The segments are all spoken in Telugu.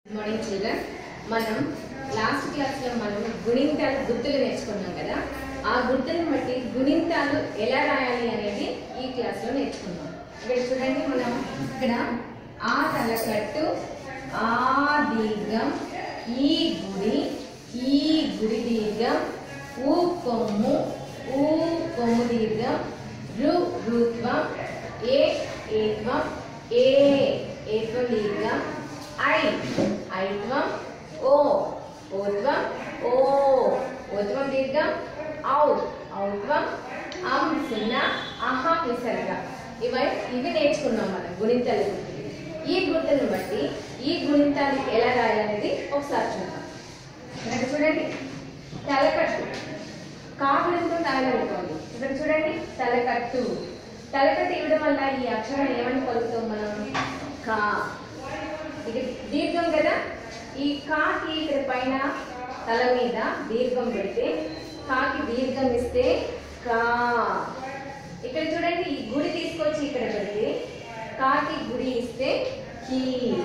గుడ్ మార్నింగ్ చిల్డ్రన్ మనం లాస్ట్ క్లాస్లో మనం గుణింతాలు గుర్తులు నేర్చుకున్నాం కదా ఆ గుర్తులను బట్టి గుణింతాలు ఎలా రాయాలి అనేది ఈ క్లాస్లో నేర్చుకున్నాం ఇక్కడ చూడండి మనం ఇక్కడ ఆ తలకట్టు ఆ దీర్ఘం ఈ గుడి ఈ గుడి దీర్ఘం ఊ కొమ్ము ఊ కొమ్ము దీర్ఘం రు రుత్వం ఏ ఏత్వం ఏ ఏత్వం దీర్ఘం ఐ ఐత్వం ఓ ఓత్వం ఓ ఓత్వం దీర్ఘం ఔ ఔత్వం అం సున్నా అహ విసర్గ ఇవి ఇవి నేర్చుకున్నాం మనం గుణింతాల గురించి ఈ గుర్తులను బట్టి ఈ గుణింతాలు ఎలా రాయాలనేది ఒకసారి చూద్దాం ఇక్కడ చూడండి తలకట్టు కాకులతో తలగలుగుతుంది ఇక్కడ చూడండి తలకట్టు తలకట్టు ఇవ్వడం వల్ల ఈ అక్షరం ఏమని పలుకుతాం మనం కా ఇది దీర్ఘం కదా ఈ కాకి ఇక్కడ పైన తల మీద దీర్ఘం పెడితే కాకి దీర్ఘం ఇస్తే కా ఇక్కడ చూడండి ఈ గుడి తీసుకొచ్చి ఇక్కడ పెడితే కాకి గుడి ఇస్తే కీ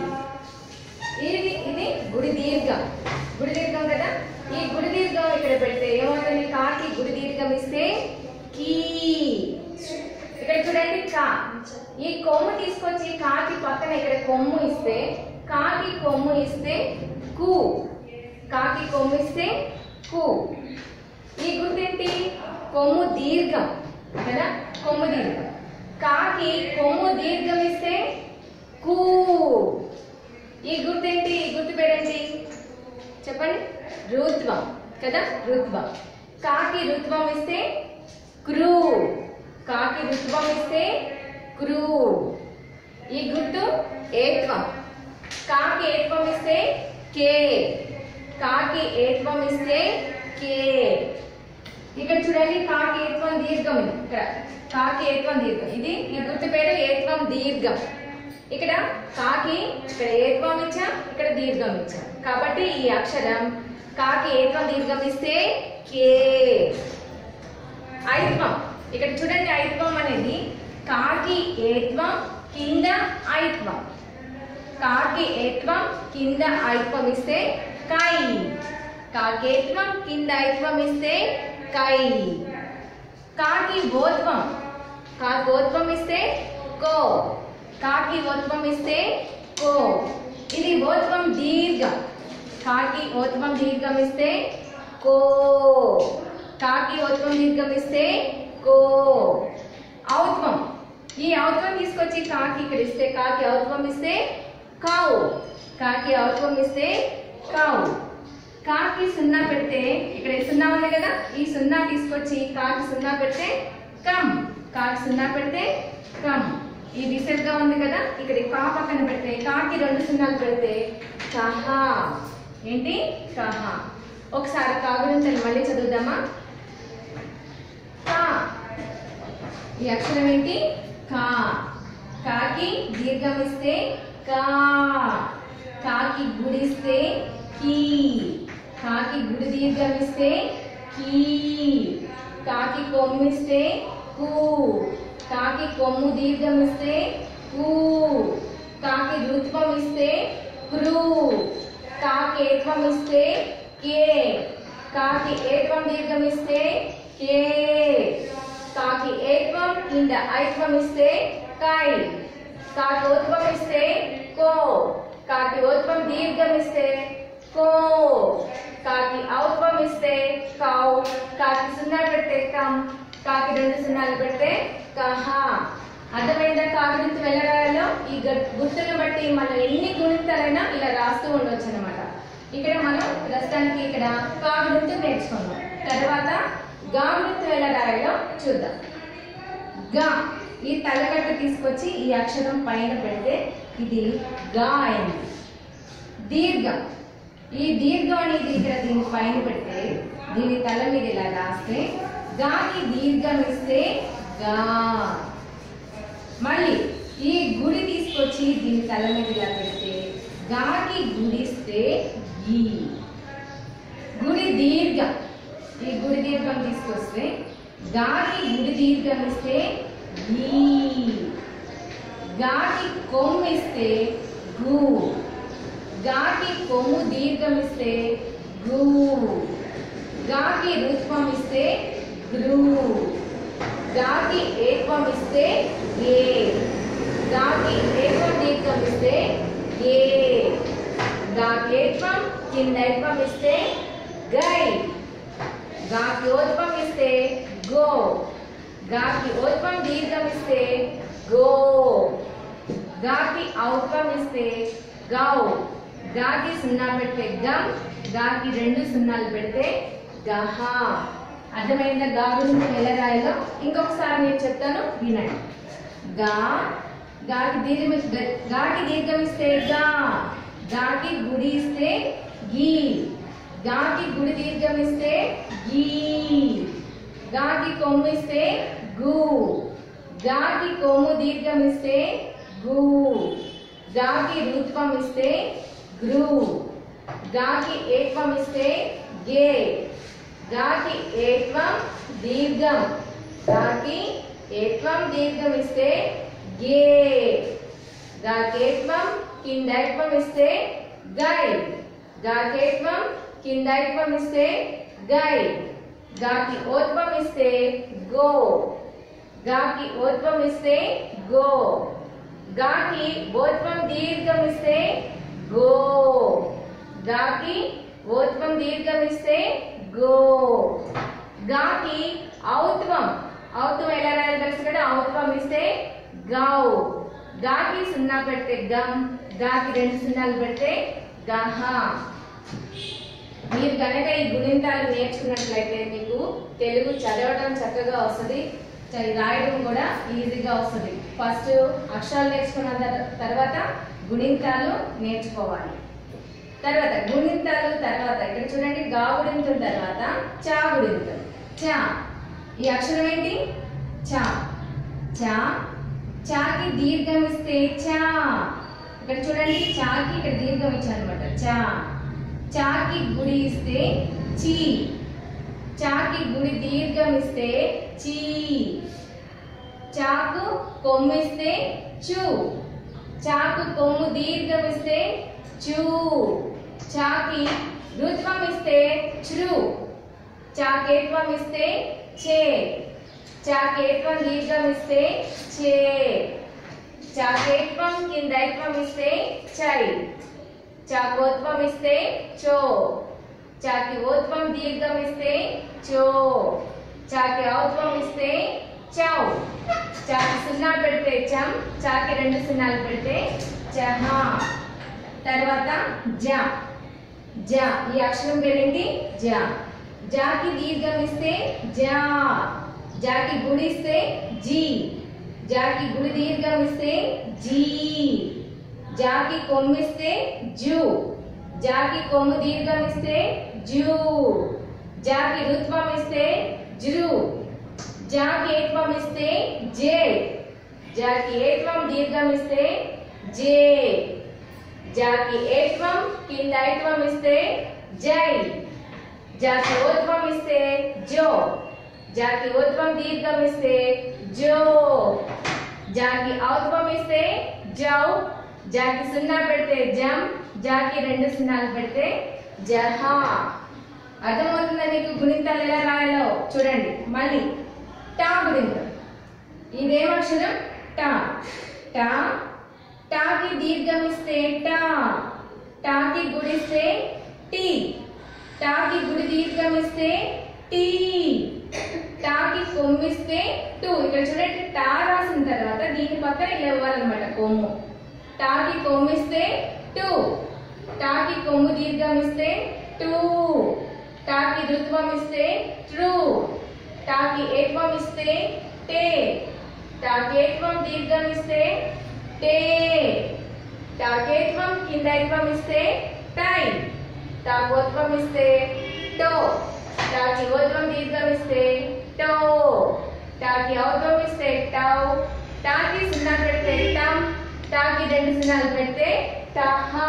ఇది ఇది గుడి దీర్ఘం గుడి దీర్ఘం కదా ఈ గుడి దీర్ఘం ఇక్కడ పెడితే ఏమవుతుంది కాకి గుడి దీర్ఘం ఇస్తే కీ ఇక్కడ చూడండి కా ఈ కొమ్ము తీసుకొచ్చి కాకి పక్కన ఇక్కడ కొమ్ము ఇస్తే కాకి కొమ్ము ఇస్తే కు కాకి కొమ్ము ఇస్తే కు ఈ గుర్తేంటి కొమ్ము దీర్ఘం కదా కొమ్ము దీర్ఘం కాకి కొమ్ము దీర్ఘం ఇస్తే కూ ఈ గుర్తేంటి ఈ గుర్తు పేరేంటి చెప్పండి రుత్వం కదా రుత్వం కాకి రుత్వం ఇస్తే క్రూ కాకి రుత్వం ఇస్తే క్రూ ఈ గుర్తు ఏత్వం కాకి ఏత్వం ఇస్తే కే కాకి ఏత్వం ఇస్తే కే ఇక్కడ చూడండి కాకి ఏత్వం దీర్ఘం ఇది ఇక్కడ కాకి ఏత్వం దీర్ఘం ఇది ఈ గుర్తు పేరు ఏత్వం దీర్ఘం ఇక్కడ కాకి ఇక్కడ ఏత్వం ఇచ్చా ఇక్కడ దీర్ఘం ఇచ్చా కాబట్టి ఈ అక్షరం కాకి ఏత్వం దీర్ఘం ఇస్తే కే ఐత్వం ఇక్కడ చూడండి ఐత్వం అనేది కాకి ఏత్వం కింద ఐత్వం కాకి ఏత్వం కింద ఐత్వం ఇస్తే కై కాకేత్వం కింద ఐత్వం ఇస్తే కై కాకి ఓత్వం కాకోత్వం ఇస్తే కో కాకి ఓత్వం ఇస్తే కో ఇది ఓత్వం దీర్ఘం కాకి ఓత్వం దీర్ఘం ఇస్తే కో కాకి ఓత్వం దీర్ఘం ఇస్తే కో ఔత్వం ఈ ఔత్వం తీసుకొచ్చి కాకి ఇక్కడ ఇస్తే కాకి ఔత్వం ఇస్తే కౌ కాకి ఔత్వం ఇస్తే కౌ కాకి సున్నా పెడితే ఇక్కడ సున్నా ఉంది కదా ఈ సున్నా తీసుకొచ్చి కాకి సున్నా పెడితే కమ్ కాకి సున్నా పెడితే కమ్ ఈ విసర్గా ఉంది కదా ఇక్కడ ఈ కా పక్కన పెడితే కాకి రెండు సున్నాలు పెడితే కహా ఏంటి కహా ఒకసారి కా గురించి మళ్ళీ చదువుదామా కా ఈ అక్షరం ఏంటి కా కాకి దీర్ఘం ఇస్తే కా కాకి గుడిస్తే కీ కాకి గుడి దీర్ఘం ఇస్తే కీ కాకి కొమ్ము ఇస్తే కూ కాకి కొమ్ము దీర్ఘం ఇస్తే కూ కాకి రుత్వం ఇస్తే క్రూ కాకి ఏత్వం ఇస్తే కే కాకి ఏత్వం దీర్ఘం ఇస్తే కే కాకి ఏత్వం కింద ఐత్వం ఇస్తే కై కాకి ఓత్వం ఇస్తే కో కాకి ఓత్వం దీర్ఘం ఇస్తే కో కాకి ఔత్వం ఇస్తే కౌ కాకి సున్నా పెడితే కం కాకి రెండు సున్నాలు పెడితే కహ అర్థమైందా కాగురించి వెళ్ళరాయాలో ఈ గ- గుర్తులను బట్టి మనం ఎన్ని గుణితాలైనా ఇలా రాస్తూ ఉండొచ్చు అనమాట ఇక్కడ మనం ప్రస్తుతానికి ఇక్కడ కాగురించి నేర్చుకున్నాం తర్వాత గా గురించి ఎలా రాయాలో చూద్దాం గా ఈ తలకట్టు తీసుకొచ్చి ఈ అక్షరం పైన పెడితే ఇది గా అయింది దీర్ఘం ఈ దీర్ఘం అనేది ఇక్కడ దీని పైన పెడితే దీని తల మీద ఇలా రాస్తే గాకి దీర్ఘం ఇస్తే గా మళ్ళీ ఈ గుడి తీసుకొచ్చి దీని తల మీద ఇలా పెడితే గాకి గుడిస్తే గీ గుడి దీర్ఘం ఈ గుడి దీర్ఘం తీసుకొస్తే గాకి గుడి దీర్ఘం ఇస్తే గీ గాకి కొమ్మిస్తే గు గాకి కొమ్ము దీర్ఘం ఇస్తే గు గాకి రుత్వం ఇస్తే గ్రూ గాకి ఏత్వం ఇస్తే ఏ గాకి ఏత్వం దీర్ఘం ఇస్తే ఏ గాకి ఏత్వం కింద ఏత్వం ఇస్తే గై గాకి ఓత్వం ఇస్తే గో గాకి ఓత్వం దీర్ఘం ఇస్తే గో గాకి ఔత్వం ఇస్తే గౌ గాకి సున్నా పెడితే గమ్ గాకి రెండు సున్నాలు పెడితే గహ అర్థమైందా గా గురించి ఎలా రాయాలో ఇంకొకసారి నేను చెప్తాను వినండి గా గాకి దీర్ఘం గ- గాకి దీర్ఘం ఇస్తే గా గాకి గుడి ఇస్తే గీ గాకి గుడి దీర్ఘం ఇస్తే గీ గాకి కొమ్ము ఇస్తే గు గాకి కొమ్ము దీర్ఘం ఇస్తే గు గాకి రుత్వం ఇస్తే గ్రు గాకి ఏత్వం ఇస్తే గే గాకి ఏత్వం దీర్ఘం గాకి ఏత్వం దీర్ఘం ఇస్తే గే గాకేత్వం కిందైత్వం ఇస్తే గై గాకేత్వం కిందైత్వం ఇస్తే గై గాకి ఓత్వం ఇస్తే గో గాకి ఓత్వం ఇస్తే గో గాకి ఓత్వం దీర్ఘం ఇస్తే గో గాకి ఓత్వం దీర్ఘం ఇస్తే గో గాకి ఔత్వం ఔత్వం ఎలా రాయాలి తెలుసు కదా ఔత్వం ఇస్తే గౌ గాకి సున్నా పెడితే గమ్ గాకి రెండు సున్నాలు పెడితే గహ మీరు కనుక ఈ గుణింతాలు నేర్చుకున్నట్లయితే మీకు తెలుగు చదవడం చక్కగా వస్తుంది చ- రాయడం కూడా ఈజీగా వస్తుంది ఫస్ట్ అక్షరాలు నేర్చుకున్న తర్- తర్వాత గుణింతాలు నేర్చుకోవాలి తర్వాత గుణింతాలు తర్వాత ఇక్కడ చూడండి గా గుణింతం తర్వాత చా గుణింతం చా ఈ అక్షరం ఏంటి చా చా చాకి దీర్ఘం ఇస్తే చా ఇక్కడ చూడండి చాకి ఇక్కడ దీర్ఘం ఇచ్చాను అనమాట చా చాకి గుడి ఇస్తే చీ చాకి గుడి దీర్ఘం ఇస్తే చీ చాకు కొమ్ము ఇస్తే చూ చాకు కొమ్ము దీర్ఘం ఇస్తే చూ చాకి రుత్వం ఇస్తే చ్రు చాకేత్వం ఇస్తే చే చాకేత్వం దీర్ఘం ఇస్తే చే చాకేత్వం కిందైత్వం ఇస్తే చై చాకోత్వం ఇస్తే చో చాకి ఓత్వం దీర్ఘం ఇస్తే చో చాకి ఔత్వం ఇస్తే చౌ చాకి సున్నా పెడితే చం చాకి రెండు సున్నాలు పెడితే చహ తర్వాత జ జ ఈ అక్షరం పేరేంటి జ జాకి దీర్ఘం ఇస్తే జా జాకి గుడి ఇస్తే జీ జాకి గుడి దీర్ఘం ఇస్తే జీ జాకి కొమ్ము ఇస్తే జూ జాకి కొమ్ము దీర్ఘం ఇస్తే జూ జాకి రుత్వం ఇస్తే జృ జాకి ఏత్వం ఇస్తే జే జాకి ఏత్వం దీర్ఘం ఇస్తే జే జాకి ఏత్వం కింద ఐత్వం ఇస్తే జై జాకి ఓత్వం ఇస్తే జో జాకి ఓత్వం దీర్ఘం ఇస్తే జో జాకి ఔత్వం ఇస్తే జౌ జాకి సున్నా పెడితే జం జాకి రెండు సున్నాలు పెడితే జహా అర్థమవుతుందా నీకు గుణింతాలు ఎలా రాయాలో చూడండి మళ్ళీ టా గుణింతం ఇదేం అక్షరం టా టా టాకి దీర్ఘం ఇస్తే టా టాకి గుడిస్తే టీ టాకి గుడి దీర్ఘం ఇస్తే టీ టాకి కొమ్మిస్తే టూ ఇక్కడ చూడండి టా రాసిన తర్వాత దీని పక్కన ఇలా ఇవ్వాలన్నమాట కొమ్ము టాకి కొమ్మిస్తే టూ టాకి కొమ్ము దీర్ఘం ఇస్తే టూ టాకి రుత్వం ఇస్తే ట్రూ టాకి ఏత్వం ఇస్తే టే టాకేత్వం దీర్ఘం ఇస్తే టే టాకేత్వం కింద ఏత్వం ఇస్తే టై తాకోత్వం ఇస్తే టో టాకి ఓత్వం దీర్ఘం ఇస్తే టో టాకి ఔత్వం ఇస్తే టౌ టాకి సున్నా పెడితే టమ్ టాకి రెండు సున్నాలు పెడితే టహా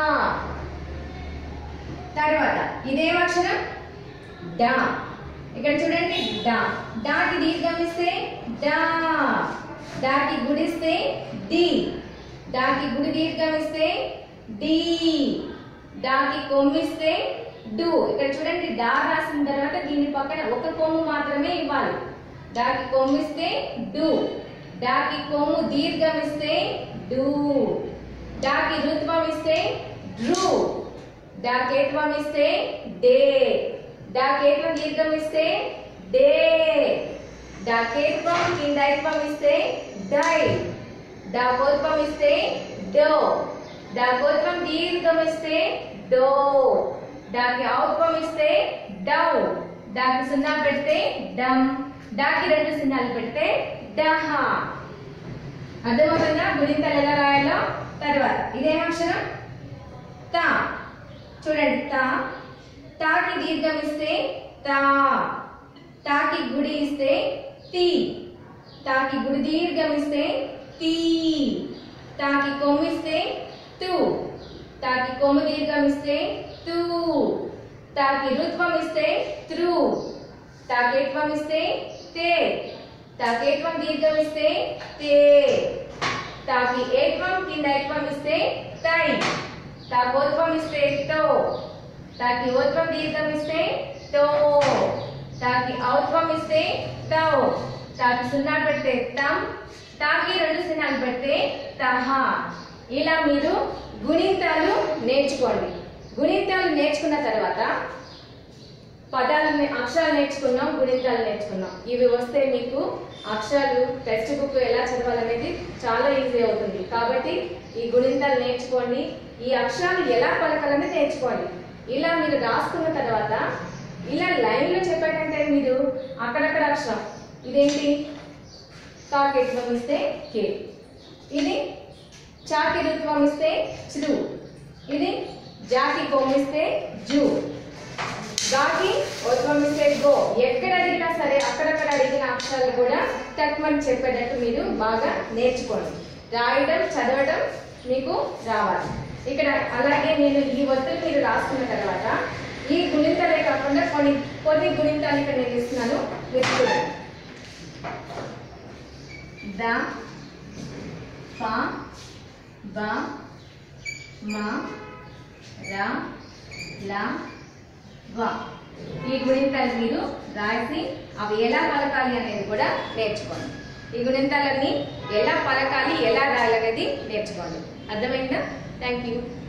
తర్వాత ఇదేం అక్షరం డా ఇక్కడ చూడండి డా డాకి దీర్ఘం ఇస్తే డా డాకి గుడిస్తే డి డాకి గుడి దీర్ఘం ఇస్తే డి డాకి కొమ్మిస్తే డు ఇక్కడ చూడండి డా రాసిన తర్వాత దీని పక్కన ఒక కొమ్ము మాత్రమే ఇవ్వాలి డాకి కొమ్మిస్తే డు డాకి కొమ్ము దీర్ఘం ఇస్తే డు డాకి రుత్వం ఇస్తే డ్రు డాకేత్వం ఇస్తే డే డాకేత్వం దీర్ఘం ఇస్తే డే డాకేత్వం కిందైత్వం ఇస్తే డై డాకోత్వం ఇస్తే డో డాకోత్వం దీర్ఘం ఇస్తే డో డాకి ఔత్వం ఇస్తే డౌ డాకి సున్నా పెడితే డమ్ డాకి రెండు సున్నాలు పెడితే డహ అర్థమవుతుందా గుణింతాలు ఎలా రాయాలో తర్వాత ఇదేం అక్షరం తా చూడండి తా తాకి దీర్ఘం ఇస్తే తా తాకి గుడి ఇస్తే తి తాకి గుడి దీర్ఘం ఇస్తే తీ తాకి కొమ్ము ఇస్తే తు తాకి కొమ్ము దీర్ఘం ఇస్తే తూ తాకి రుత్వం ఇస్తే త్రు తాకేత్వం ఇస్తే తే తాకేత్వం దీర్ఘం ఇస్తే తే తాకి ఏత్వం కింద ఏత్వం ఇస్తే తై తాకోత్వం ఇస్తే తో తాకి ఓత్వం దీర్ఘం ఇస్తే తో తాకి ఔత్వం ఇస్తే తౌ తాకి సున్నా పెడితే తం తాకి రెండు సున్నాలు పెడితే తహ ఇలా మీరు గుణింతాలు నేర్చుకోండి గుణింతాలు నేర్చుకున్న తర్వాత పదాలు నే- అక్షరాలు నేర్చుకున్నాం గుణింతాలు నేర్చుకున్నాం ఇవి వస్తే మీకు అక్షరాలు టెక్స్ట్ బుక్ ఎలా చదవాలనేది చాలా ఈజీ అవుతుంది కాబట్టి ఈ గుణింతాలు నేర్చుకోండి ఈ అక్షరాలు ఎలా పలకాలని నేర్చుకోండి ఇలా మీరు రాసుకున్న తర్వాత ఇలా లైన్లో చెప్పాకంటే మీరు అక్కడక్కడ అక్షరం ఇదేంటి కాకెత్వం ఇస్తే కే ఇది చాకి రుత్వం ఇస్తే చు ఇది జాకి కొమ్మిస్తే జూ గాకి ఉత్వం ఇస్తే గో ఎక్కడ అడిగినా సరే అక్కడక్కడ అడిగిన అక్షరాలు కూడా తక్కువని చెప్పేటట్టు మీరు బాగా నేర్చుకోండి రాయడం చదవడం మీకు రావాలి ఇక్కడ అలాగే నేను ఈ ఒత్తులు మీరు రాసుకున్న తర్వాత ఈ గుణింతాలే కాకుండా కొన్ని కొన్ని గుణింతాలు ఇక్కడ నేను ఇస్తున్నాను మీరు చూడండి ద ప బ మ ర ల వ ఈ గుణింతాలు మీరు రాసి అవి ఎలా పలకాలి అనేది కూడా నేర్చుకోండి ఈ గుణింతాలన్నీ ఎలా పలకాలి ఎలా రాయాలి అనేది నేర్చుకోండి అర్థమైందా థ్యాంక్ యూ